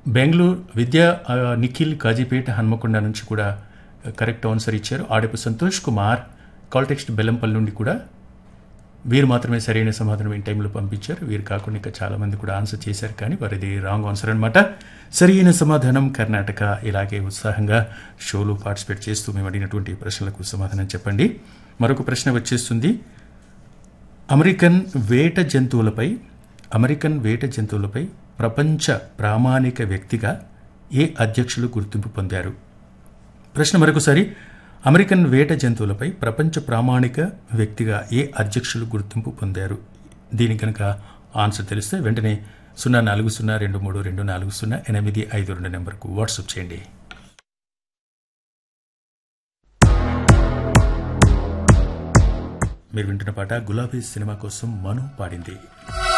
బెంగళూరు విద్యా ఆ, నిఖిల్ కాజీపేట హన్మకొండ నుంచి కూడా కరెక్ట్ ఆన్సర్ ఇచ్చారు ఆడపు సంతోష్ కుమార్ కాల్టెక్స్ట్ బెల్లంపల్లి నుండి కూడా వీరు మాత్రమే సరైన సమాధానం ఈ టైంలో పంపించారు వీరు కాకుండా ఇంకా చాలామంది కూడా ఆన్సర్ చేశారు కానీ వారిది రాంగ్ ఆన్సర్ అనమాట సరైన సమాధానం కర్ణాటక ఇలాగే ఉత్సాహంగా షోలో పార్టిసిపేట్ చేస్తూ మేము అడిగినటువంటి ప్రశ్నలకు సమాధానం చెప్పండి మరొక ప్రశ్న వచ్చేస్తుంది అమెరికన్ వేట జంతువులపై అమెరికన్ వేట జంతువులపై ప్రపంచ ప్రామాణిక వ్యక్తిగా ఏ అధ్యక్షులు గుర్తింపు పొందారు ప్రశ్న మరొకసారి అమెరికన్ వేట జంతువులపై ప్రపంచ ప్రామాణిక వ్యక్తిగా ఏ అధ్యక్షులు గుర్తింపు పొందారు దీని కనుక ఆన్సర్ తెలిస్తే వెంటనే సున్నా నాలుగు సున్నా రెండు మూడు రెండు నాలుగు సున్నా ఎనిమిది ఐదు రెండు నెంబర్కు వాట్సాప్ చేయండి మీరు వింటున్న పాట గులాబీ సినిమా కోసం మను పాడింది